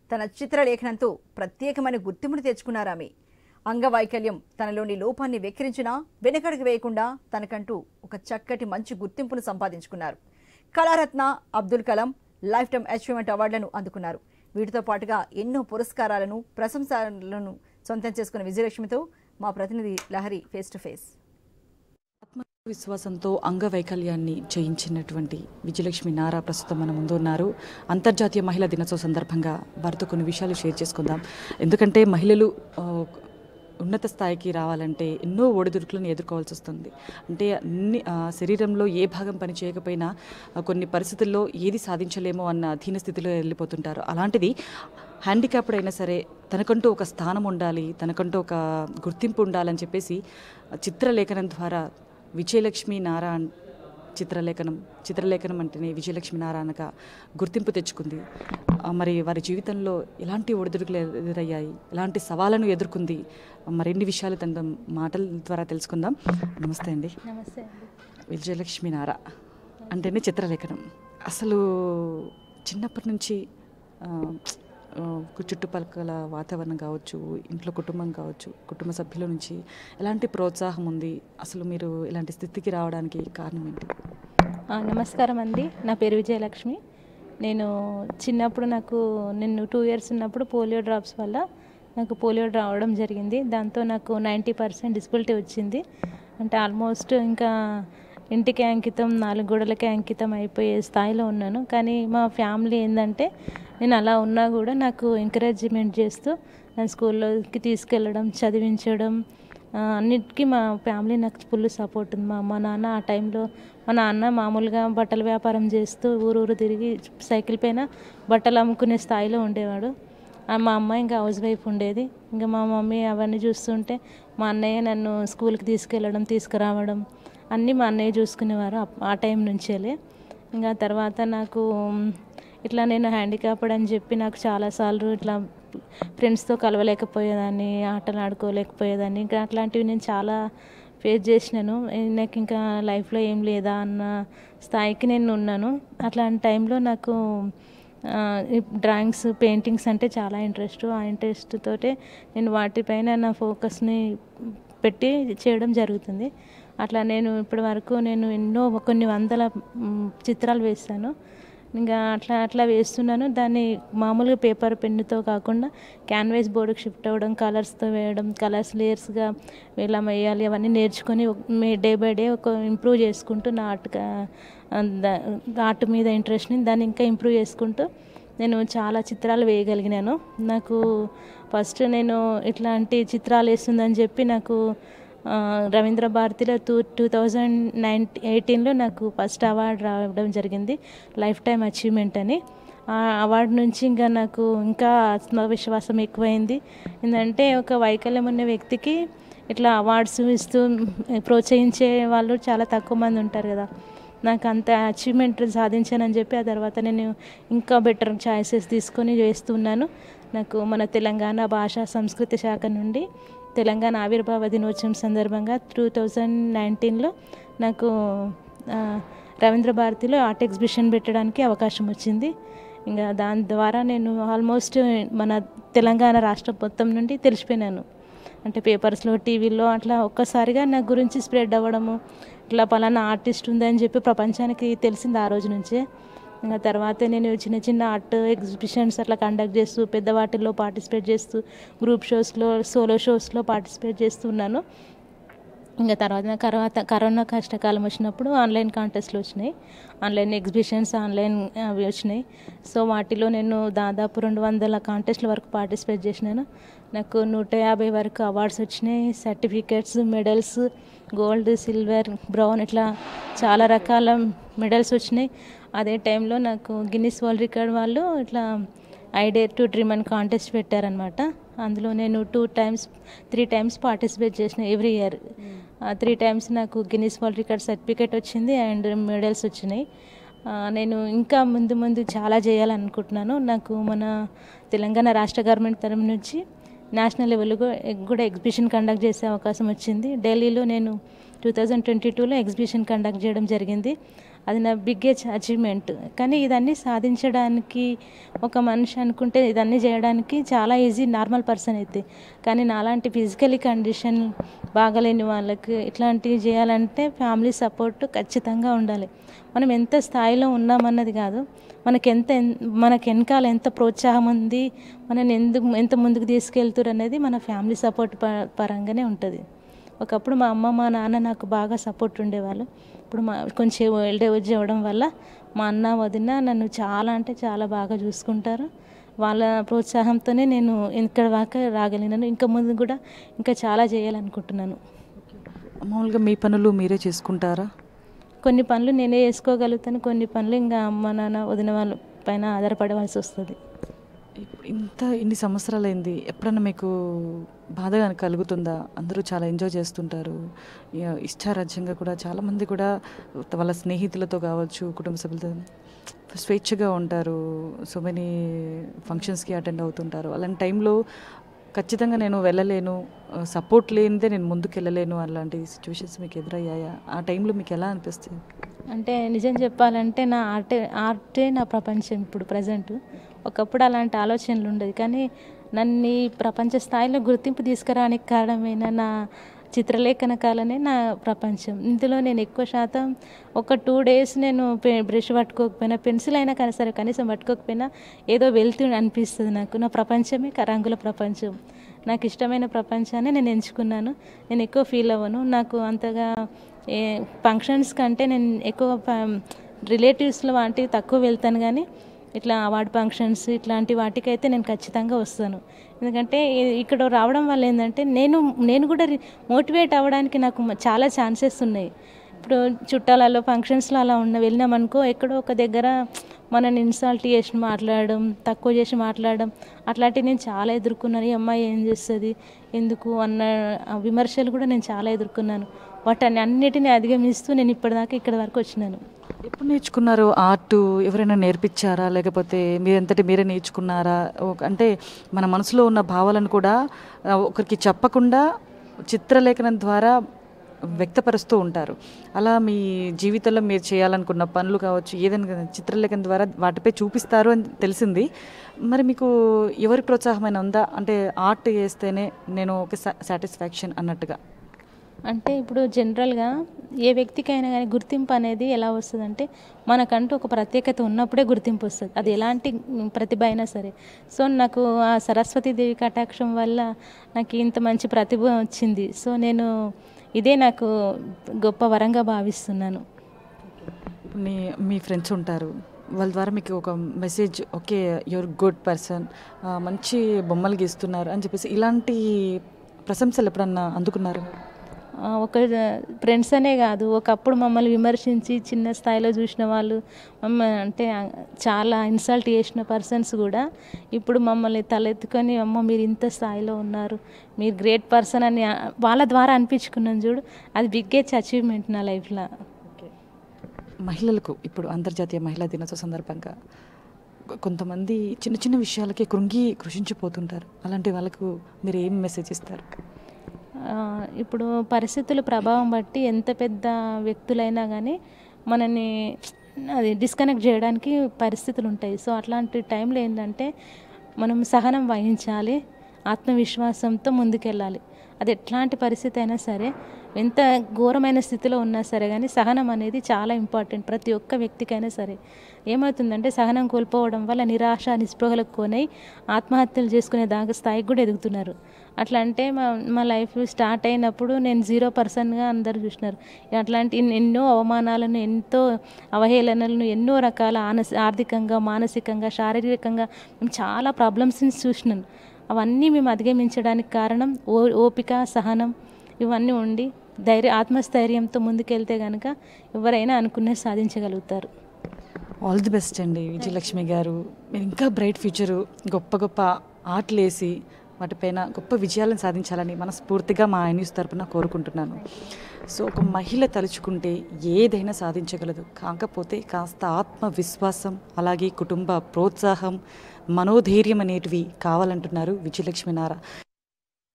తన చిత్రలేఖనంతో ప్రత్యేకమైన గుర్తింపును తెచ్చుకున్నారామె అంగవైకల్యం తనలోని లోపాన్ని వెక్కిరించినా వెనకడుగు వేయకుండా తనకంటూ ఒక చక్కటి మంచి గుర్తింపును సంపాదించుకున్నారు Kalaratna Abdul Kalam lifetime achievement అవార్డులను అందుకున్నారు వీటితో పాటుగా ఎన్నో పురస్కారాలను ప్రశంసలను సొంతం చేసుకున్న విజయలక్ష్మితో మా ప్రతినిధి లహరి ఫేస్ టు ఫేస్ విశ్వాసంతో అంగవైకల్యాన్ని జయించినటువంటి విజయలక్ష్మి నారా ప్రస్తుతం మన ముందు ఉన్నారు అంతర్జాతీయ మహిళా దినోత్సవ సందర్భంగా వారితో కొన్ని విషయాలు షేర్ చేసుకుందాం ఎందుకంటే మహిళలు ఆ, ఉన్నత స్థాయికి రావాలంటే ఎన్నో ఒడిదుడుకులను ఎదుర్కోవాల్సి వస్తుంది అంటే అన్ని ఆ, శరీరంలో ఏ భాగం పని చేయకపోయినా ఆ, కొన్ని పరిస్థితుల్లో ఏది సాధించలేమో అన్న అధీన స్థితిలో వెళ్ళిపోతుంటారు అలాంటిది హ్యాండిక్యాప్డ్ అయినా సరే తనకంటూ ఒక స్థానం ఉండాలి తనకంటూ ఒక గుర్తింపు ఉండాలని చెప్పేసి చిత్రలేఖనం ద్వారా విజయలక్ష్మి నారాయణ్ చిత్రలేఖనం చిత్రలేఖనం అంటేనే విజయలక్ష్మి నారాయణగా గుర్తింపు తెచ్చుకుంది ఆ, మరి వారి జీవితంలో ఎలాంటి ఒడిదుడుకులు ఎదురయ్యాయి ఎలాంటి సవాళ్ళను ఎదుర్కొంది మరిన్ని విషయాలు తన మాటల ద్వారా తెలుసుకుందాం నమస్తే అండి నమస్తే అండి విజయలక్ష్మి నారా అంటేనే చిత్రలేఖనం అసలు చిన్నప్పటి నుంచి ఆ, ఆ, చుట్టుపక్కల వాతావరణం కావచ్చు ఇంట్లో కుటుంబం కావచ్చు కుటుంబ సభ్యుల నుంచి ఎలాంటి ప్రోత్సాహం ఉంది అసలు మీరు ఇలాంటి స్థితికి రావడానికి కారణం ఏంటి ఆ, నమస్కారం అండి నా పేరు విజయలక్ష్మి నేను చిన్నప్పుడు నాకు నేను టూ ఇయర్స్ ఉన్నప్పుడు పోలియో డ్రాప్స్ వల్ల నాకు పోలియో రావడం జరిగింది దాంతో నాకు నైంటీ పర్సెంట్ డిస్బిలిటీ వచ్చింది అంటే ఆల్మోస్ట్ ఇంకా ఇంటికి అంకితం నాలుగు గోడలకే అంకితం అయిపోయే స్థాయిలో ఉన్నాను కానీ మా ఫ్యామిలీ ఏంటంటే నేను అలా ఉన్నా కూడా నాకు ఎంకరేజ్మెంట్ చేస్తూ నా స్కూల్లోకి తీసుకెళ్ళడం చదివించడం ఆ, అన్నిటికీ మా ఫ్యామిలీ నాకు ఫుల్ సపోర్ట్ ఉంది మా అమ్మ నాన్న ఆ టైంలో మా నాన్న మామూలుగా బట్టల వ్యాపారం చేస్తూ ఊరు ఊరు తిరిగి సైకిల్ పైన బట్టలు అమ్ముకునే స్థాయిలో ఉండేవాడు ఆ, మా అమ్మ ఇంకా హౌస్ వైఫ్ ఉండేది ఇంకా మా మమ్మీ అవన్నీ చూస్తుంటే మా అన్నయ్య నన్ను స్కూల్కి తీసుకెళ్ళడం తీసుకురావడం అన్నీ మా అన్నయ్య చూసుకునేవారు ఆ- ఆ టైం నుంచేలే ఇంకా తర్వాత నాకు మ్, ఇట్లా నేను హ్యాండిక్యాప్డ్ అని చెప్పి నాకు చాలాసార్లు ఇట్లా ఫ్రెండ్స్తో కలవలేకపోయేదాన్ని ఆటలు ఆడుకోలేకపోయేదాన్ని ఇంకా అట్లాంటివి నేను చాలా ఫేస్ చేసినాను ఏ, నాకు ఇంకా లైఫ్లో ఏం లేదా అన్న స్థాయికి నేను ఉన్నాను అట్లాంటి టైంలో నాకు ఆ, ఈ డ్రాయింగ్స్ పెయింటింగ్స్ అంటే చాలా ఇంట్రెస్ట్ ఆ ఇంట్రెస్ట్ తోటే నేను వాటిపైన నా ఫోకస్ని పెట్టి చేయడం జరుగుతుంది అట్లా నేను ఇప్పటి వరకు నేను ఎన్నో కొన్ని వందల మ్, చిత్రాలు వేస్తాను ఇంకా అట్లా అట్లా వేస్తున్నాను దాన్ని మామూలుగా పేపర్ పెన్నుతో కాకుండా క్యాన్వాస్ బోర్డుకి షిఫ్ట్ అవ్వడం కలర్స్తో వేయడం కలర్స్ లేయర్స్గా ఎలా వేయాలి అవన్నీ నేర్చుకొని మే డే బై డే ఒక ఇంప్రూవ్ చేసుకుంటూ నా ఆర్ట్ ఆర్ట్ మీద ఇంట్రెస్ట్ని దాన్ని ఇంకా ఇంప్రూవ్ చేసుకుంటూ నేను చాలా చిత్రాలు వేయగలిగినాను నాకు ఫస్ట్ నేను ఇట్లాంటి చిత్రాలు వేస్తుందని చెప్పి నాకు ఆ, రవీంద్ర భారతిలో టూ టూ థౌజండ్ నైన్టీ ఎయిటీన్లో నాకు ఫస్ట్ అవార్డు రావడం జరిగింది లైఫ్ టైం అచీవ్మెంట్ అని ఆ అవార్డు నుంచి ఇంకా నాకు ఇంకా ఆత్మవిశ్వాసం ఎక్కువైంది ఏంటంటే ఒక వైకల్యం ఉన్న వ్యక్తికి ఇట్లా అవార్డ్స్ ఇస్తూ ప్రోత్సహించే వాళ్ళు చాలా తక్కువ మంది ఉంటారు కదా నాకు అంత అచీవ్మెంట్ సాధించానని చెప్పి ఆ తర్వాత నేను ఇంకా బెటర్ ఛాయిసెస్ తీసుకొని చేస్తున్నాను నాకు మన తెలంగాణ భాషా సంస్కృతి శాఖ నుండి తెలంగాణ ఆవిర్భావ దినోత్సవం సందర్భంగా టూ థౌజండ్ నైన్టీన్లో నాకు ఆ, రవీంద్ర భారతిలో ఆర్ట్ ఎగ్జిబిషన్ పెట్టడానికి అవకాశం వచ్చింది ఇంకా దాని ద్వారా నేను ఆల్మోస్ట్ మన తెలంగాణ రాష్ట్రం మొత్తం నుండి తెలిసిపోయినాను అంటే పేపర్స్లో టీవీలో అట్లా ఒక్కసారిగా నా గురించి స్ప్రెడ్ అవ్వడము ఇట్లా పలానా ఆర్టిస్ట్ ఉందని చెప్పి ప్రపంచానికి తెలిసింది ఆ రోజు నుంచే ఇంకా తర్వాత నేను చిన్న చిన్న ఆర్ట్ ఎగ్జిబిషన్స్ అట్లా కండక్ట్ చేస్తూ పెద్ద వాటిల్లో పార్టిసిపేట్ చేస్తూ గ్రూప్ షోస్లో సోలో షోస్లో పార్టిసిపేట్ చేస్తున్నాను ఇంకా తర్వాత తర్వాత కరోనా కష్టకాలం వచ్చినప్పుడు ఆన్లైన్ కాంటెస్ట్లు వచ్చినాయి ఆన్లైన్ ఎగ్జిబిషన్స్ ఆన్లైన్ అవి వచ్చినాయి సో వాటిలో నేను దాదాపు రెండు వందల కాంటెస్ట్ల వరకు పార్టిసిపేట్ చేసినాను నాకు నూట యాభై వరకు అవార్డ్స్ వచ్చినాయి certificates medals gold silver brown ఇట్లా చాలా రకాల మెడల్స్ వచ్చినాయి అదే టైంలో నాకు గిన్నిస్ వరల్డ్ రికార్డ్ వాళ్ళు ఇట్లా ఐడేర్ టు డ్రీమ్ అని కాంటెస్ట్ పెట్టారనమాట అందులో నేను two times three times participate చేసిన ఎవ్రీ ఇయర్ త్రీ టైమ్స్ నాకు గిన్నిస్ వరల్డ్ రికార్డ్ సర్టిఫికేట్ వచ్చింది అండ్ మెడల్స్ వచ్చినాయి ఆ, నేను ఇంకా ముందు ముందు చాలా చేయాలనుకుంటున్నాను నాకు మన తెలంగాణ రాష్ట్ర గవర్నమెంట్ తరపు నుంచి నేషనల్ లెవెల్లో కూడా ఎగ్జిబిషన్ కండక్ట్ చేసే అవకాశం వచ్చింది ఢిల్లీలో నేను టూ థౌజండ్ ట్వంటీ టూలో ఎగ్జిబిషన్ కండక్ట్ చేయడం జరిగింది అది నా బిగ్గెస్ట్ అచీవ్మెంట్ కానీ ఇదన్నీ సాధించడానికి ఒక మనిషి అనుకుంటే ఇదన్నీ చేయడానికి చాలా ఈజీ నార్మల్ పర్సన్ అయితే కానీ నాలాంటి ఫిజికలీ కండిషన్ బాగలేని వాళ్ళకి ఇట్లాంటివి చేయాలంటే ఫ్యామిలీ సపోర్ట్ ఖచ్చితంగా ఉండాలి మనం ఎంత స్థాయిలో ఉన్నామన్నది కాదు మనకి ఎంత మనకి వెనకాల ఎంత ప్రోత్సాహం ఉంది మనని ఎందుకు ఎంత ముందుకు తీసుకెళ్తారు అనేది మన ఫ్యామిలీ సపోర్ట్ ప- పరంగానే ఉంటుంది ఒకప్పుడు మా అమ్మ మా నాన్న నాకు బాగా సపోర్ట్ ఉండేవాళ్ళు ఇప్పుడు మా కొంచెం ఓల్డ్ ఏజ్ అవ్వడం వల్ల మా అన్న వదిన నన్ను చాలా అంటే చాలా బాగా చూసుకుంటారు వాళ్ళ ప్రోత్సాహంతోనే నేను ఇక్కడ దాకా రాగలిగినాను ఇంకా ముందు కూడా ఇంకా చాలా చేయాలనుకుంటున్నాను మామూలుగా మీ పనులు మీరే చేసుకుంటారా కొన్ని పనులు నేనే చేసుకోగలుగుతాను కొన్ని పనులు ఇంకా అమ్మ నాన్న వదిన వాళ్ళ పైన ఆధారపడవలసి వస్తుంది ఇప్పుడు ఇంత ఇన్ని సంవత్సరాలైంది ఎప్పుడన్నా మీకు బాధగా కలుగుతుందా అందరూ చాలా ఎంజాయ్ చేస్తుంటారు ఇక ఇష్టారాజ్యంగా కూడా చాలామంది కూడా వాళ్ళ స్నేహితులతో కావచ్చు కుటుంబ సభ్యులతో స్వేచ్ఛగా ఉంటారు సో మెనీ ఫంక్షన్స్కి అటెండ్ అవుతుంటారు అలాంటి టైంలో ఖచ్చితంగా నేను వెళ్ళలేను సపోర్ట్ లేనిదే నేను ముందుకు వెళ్ళలేను అలాంటి సిచ్యువేషన్స్ మీకు ఎదురయ్యాయా ఆ టైంలో మీకు ఎలా అనిపిస్తుంది అంటే నిజం చెప్పాలంటే నా ఆర్టే ఆర్టే నా ప్రపంచం ఇప్పుడు ప్రజెంట్ ఒకప్పుడు అలాంటి ఆలోచనలు ఉండేది కానీ నన్ను ఈ ప్రపంచ స్థాయిలో గుర్తింపు తీసుకురావడానికి కారణమైన నా చిత్రలేఖన కాలనే నా ప్రపంచం ఇందులో నేను ఎక్కువ శాతం ఒక టూ డేస్ నేను పె- బ్రష్ పట్టుకోకపోయినా పెన్సిల్ అయినా కానీ సరే కనీసం పట్టుకోకపోయినా ఏదో వెళ్తూ అనిపిస్తుంది నాకు నా ప్రపంచమే క- రంగుల ప్రపంచం నాకు ఇష్టమైన ప్రపంచాన్ని నేను ఎంచుకున్నాను నేను ఎక్కువ ఫీల్ అవ్వను నాకు అంతగా ఏ ఫంక్షన్స్ కంటే నేను ఎక్కువ రిలేటివ్స్లో వాటికి తక్కువ వెళ్తాను కానీ ఇట్లా అవార్డ్ ఫంక్షన్స్ ఇట్లాంటి వాటికైతే నేను ఖచ్చితంగా వస్తాను ఎందుకంటే ఇ- ఇక్కడ రావడం వల్ల ఏంటంటే నేను నేను కూడా మోటివేట్ అవ్వడానికి నాకు మ- చాలా ఛాన్సెస్ ఉన్నాయి ఇప్పుడు చుట్టాలలో ఫంక్షన్స్లో అలా ఉన్న వెళ్ళినామనుకో ఎక్కడో ఒక దగ్గర మనని ఇన్సల్ట్ చేసి మాట్లాడడం తక్కువ చేసి మాట్లాడడం అట్లాంటివి నేను చాలా ఎదుర్కొన్నాను ఈ అమ్మాయి ఏం చేస్తుంది ఎందుకు అన్న ఆ విమర్శలు కూడా నేను చాలా ఎదుర్కొన్నాను వాటిని అన్నిటిని అధిగమిస్తూ నేను ఇప్పటిదాకా ఇక్కడ వరకు వచ్చినాను ఎప్పుడు నేర్చుకున్నారు ఆర్ట్ ఎవరైనా నేర్పించారా లేకపోతే మీరంతటి మీరే నేర్చుకున్నారా ఒక- అంటే మన మనసులో ఉన్న భావాలను కూడా ఆ, ఒకరికి చెప్పకుండా చిత్రలేఖనం ద్వారా వ్యక్తపరుస్తూ ఉంటారు అలా మీ జీవితంలో మీరు చేయాలనుకున్న పనులు కావచ్చు ఏదైనా కానీ చిత్రలేఖనం ద్వారా వాటిపై చూపిస్తారు అని తెలిసింది మరి మీకు ఎవరి ప్రోత్సాహమైన ఉందా అంటే ఆర్ట్ చేస్తేనే నేను ఒక సాటిస్ఫాక్షన్ అన్నట్టుగా అంటే ఇప్పుడు జనరల్గా ఏ వ్యక్తికైనా కానీ గుర్తింపు అనేది ఎలా వస్తుందంటే మనకంటూ ఒక ప్రత్యేకత ఉన్నప్పుడే గుర్తింపు వస్తుంది అది ఎలాంటి ప్రతిభ అయినా సరే సో నాకు ఆ సరస్వతీదేవి కటాక్షం వల్ల నాకు ఇంత మంచి ప్రతిభ వచ్చింది సో నేను ఇదే నాకు గొప్ప వరంగా భావిస్తున్నాను మీ మీ ఫ్రెండ్స్ ఉంటారు వాళ్ళ ద్వారా మీకు ఒక message okay your good person మంచి బొమ్మలు గీస్తున్నారు అని చెప్పేసి ఇలాంటి ప్రశంసలు ఎప్పుడన్నా అందుకున్నారు ఆ, ఒక ఫ్రెండ్స్ అనే కాదు ఒకప్పుడు మమ్మల్ని విమర్శించి చిన్న స్థాయిలో చూసిన వాళ్ళు మమ్మ అంటే ఆ, చాలా ఇన్సల్ట్ చేసిన పర్సన్స్ కూడా ఇప్పుడు మమ్మల్ని తలెత్తుకొని అమ్మ మీరు ఇంత స్థాయిలో ఉన్నారు మీరు గ్రేట్ పర్సన్ అని ఆ, వాళ్ళ ద్వారా అనిపించుకున్నాను చూడు అది బిగ్గెస్ట్ అచీవ్మెంట్ నా లైఫ్లో మహిళలకు ఇప్పుడు అంతర్జాతీయ మహిళా దినోత్సవ సందర్భంగా కొ- కొంతమంది చిన్న చిన్న విషయాలకే కృంగి కృషించిపోతుంటారు అలాంటి వాళ్ళకు మీరు ఏం మెసేజ్ ఇస్తారు ఆ, ఇప్పుడు పరిస్థితుల ప్రభావం బట్టి ఎంత పెద్ద వ్యక్తులైనా కానీ మనని అది డిస్కనెక్ట్ చేయడానికి పరిస్థితులు ఉంటాయి సో అట్లాంటి టైంలో ఏంటంటే మనం సహనం వహించాలి ఆత్మవిశ్వాసంతో ముందుకెళ్ళాలి అది ఎట్లాంటి పరిస్థితి అయినా సరే ఎంత ఘోరమైన స్థితిలో ఉన్నా సరే కానీ సహనం అనేది చాలా ఇంపార్టెంట్ ప్రతి ఒక్క వ్యక్తికైనా సరే ఏమవుతుందంటే సహనం కోల్పోవడం వల్ల నిరాశ నిస్పృహలకు కోనై ఆత్మహత్యలు చేసుకునే దాకా స్థాయికి కూడా ఎదుగుతున్నారు అట్లా అంటే మా మా లైఫ్ స్టార్ట్ అయినప్పుడు నేను జీరో పర్సన్గా అందరు చూసినారు అట్లాంటి ఎన్- ఎన్నో అవమానాలను ఎంతో అవహేళనలను ఎన్నో రకాల ఆనస్ ఆర్థికంగా మానసికంగా శారీరకంగా మేము చాలా ప్రాబ్లమ్స్ని చూసినాను అవన్నీ మేము అధిగమించడానికి కారణం ఓ ఓపిక సహనం ఇవన్నీ ఉండి ధైర్య ఆత్మస్థైర్యంతో ముందుకెళ్తే కనుక ఎవరైనా అనుకున్నది సాధించగలుగుతారు ఆల్ ది బెస్ట్ అండి విజయలక్ష్మి గారు మీరు ఇంకా బ్రైట్ ఫ్యూచరు గొప్ప గొప్ప ఆర్ట్లు వేసి వాటిపైన గొప్ప విజయాలను సాధించాలని మనస్ఫూర్తిగా మా న్యూస్ తరపున కోరుకుంటున్నాను సో ఒక మహిళ తలుచుకుంటే ఏదైనా సాధించగలదు కాకపోతే కాస్త ఆత్మవిశ్వాసం అలాగే కుటుంబ ప్రోత్సాహం మనోధైర్యం అనేటివి కావాలంటున్నారు విజయలక్ష్మి నారా